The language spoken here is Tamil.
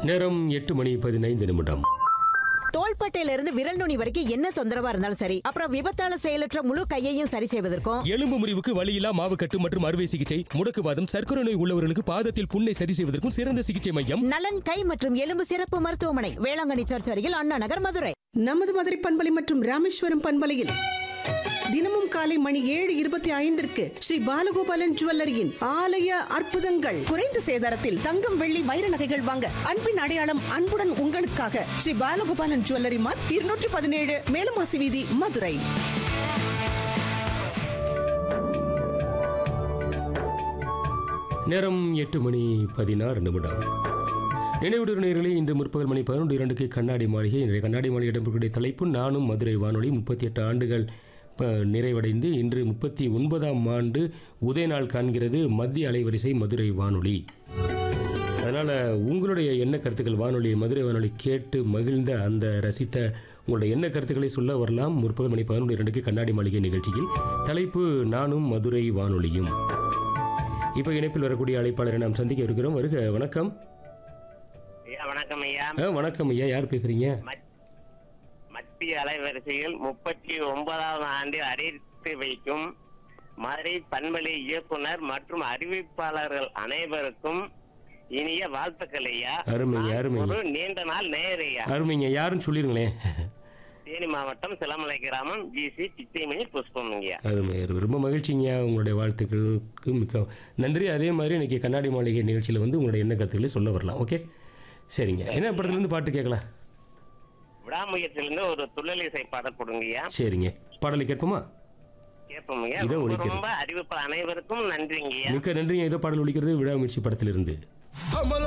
நேரம் எட்டு மணி பதினைந்து நிமிடம் தோள்பட்டையில இருந்து விரல் நுனி வரைக்கும் என்ன தொந்தரவா இருந்தாலும் சரி அப்புறம் விபத்தால செயலற்ற முழு கையையும் சரி செய்வதற்கும் எலும்பு முறிவுக்கு வலியில்லா மாவுக்கட்டு மற்றும் அறுவை சிகிச்சை முடக்குவாதம் சர்க்கரை நோய் உள்ளவர்களுக்கு பாதத்தில் புண்ணை சரி செய்வதற்கும் சிறந்த சிகிச்சை மையம் நலன் கை மற்றும் எலும்பு சிறப்பு மருத்துவமனை வேளாங்கண்ணி சர்ச் அருகில் அண்ணா நகர் மதுரை நமது மதுரை பண்பலை மற்றும் ராமேஸ்வரம் பண்பலையில் தினமும் காலை மணி ஏழு இருபத்தி ஐந்திற்கு ஸ்ரீ பாலகோபாலன் ஜுவல்லரியின் ஆலய அற்புதங்கள் குறைந்த சேதாரத்தில் தங்கம் வெள்ளி வைர நகைகள் வாங்க அன்பின் அடையாளம் அன்புடன் உங்களுக்காக ஸ்ரீ பாலகோபாலன் ஜுவல்லரி மார்க் இருநூற்றி பதினேழு மேலமாசி வீதி மதுரை நேரம் எட்டு மணி பதினாறு நிமிடம் நினைவுடைய நேர்களே இன்று முற்பகல் மணி பதினொன்று இரண்டுக்கு கண்ணாடி மாளிகை இன்றைய கண்ணாடி மாளிகை இடம்பெறக்கூடிய தலைப்பு நானும் மதுரை வானொலி முப்பத்தி எட்டு ஆண்டுகள் ப- நிறைவடைந்து இன்று முப்பத்தி ஒன்பதாம் ஆண்டு உதய நாள் காண்கிறது மத்திய அலைவரிசை மதுரை வானொலி அதனால் உங்களுடைய எண்ண கருத்துக்கள் வானொலி மதுரை வானொலி கேட்டு மகிழ்ந்த அந்த ரசித்த உங்களுடைய எண்ண கருத்துக்களை சொல்ல வரலாம் முற்பகல் மணி பதினொன்று இரண்டுக்கு கண்ணாடி மாளிகை நிகழ்ச்சியில் தலைப்பு நானும் மதுரை வானொலியும் இப்போ இணைப்பில் வரக்கூடிய அழைப்பாளரை நாம் சந்திக்க இருக்கிறோம் வருக வணக்கம் ஐயா வணக்கம் ஐயா ஆ, வணக்கம் ஐயா யார் பேசுறீங்க மத்- மத்திய அலைவரிசையில் முப்பத்தி ஒன்பதாவது ஆண்டில் அறிவித்து வைக்கும் மதுரை பண்பலை இயக்குனர் மற்றும் அறிவிப்பாளர்கள் அனைவருக்கும் இனிய வாழ்த்துக்கள் ஐயா அருமைங்க, நான் அருமைங்க. ஒரு நீண்ட நாள் நேயர் ஐயா அருமைங்க யாருன்னு சொல்லிருங்களேன் தேனி மாவட்டம் சிலமலை கிராமம் ஜிசி சித்திமணி புஷ்பம் ஐயா அருமை அருமை ரொம்ப மகிழ்ச்சிங்க உங்களுடைய வாழ்த்துக்களுக்கு மிக்க நன்றி அதே மாதிரி இன்னைக்கு கண்ணாடி மாளிகை நிகழ்ச்சியில் வந்து உங்களுடைய எண்ண கருத்துக்களை சொல்ல வரலாம் ஓகே சரிங்க என்ன படத்துலேருந்து பாட்டு கேட்கலாம் விடாமுயற்சியிலிருந்து ஒரு துள்ளலிசை பாடல் கொடுங்க ஐயா சரிங்க பாடலை கேட்போமா கேட்போம் ஐயா இதோ ரொம்ப ஒலிக்கிறது. ரொம்ப அறிவிப்பு அனைவருக்கும் நன்றிங்க ஐயா மிக்க நன்றிங்க ஏதோ பாடல் ஒலிக்கிறது விடாமுயற்சி படத்திலிருந்து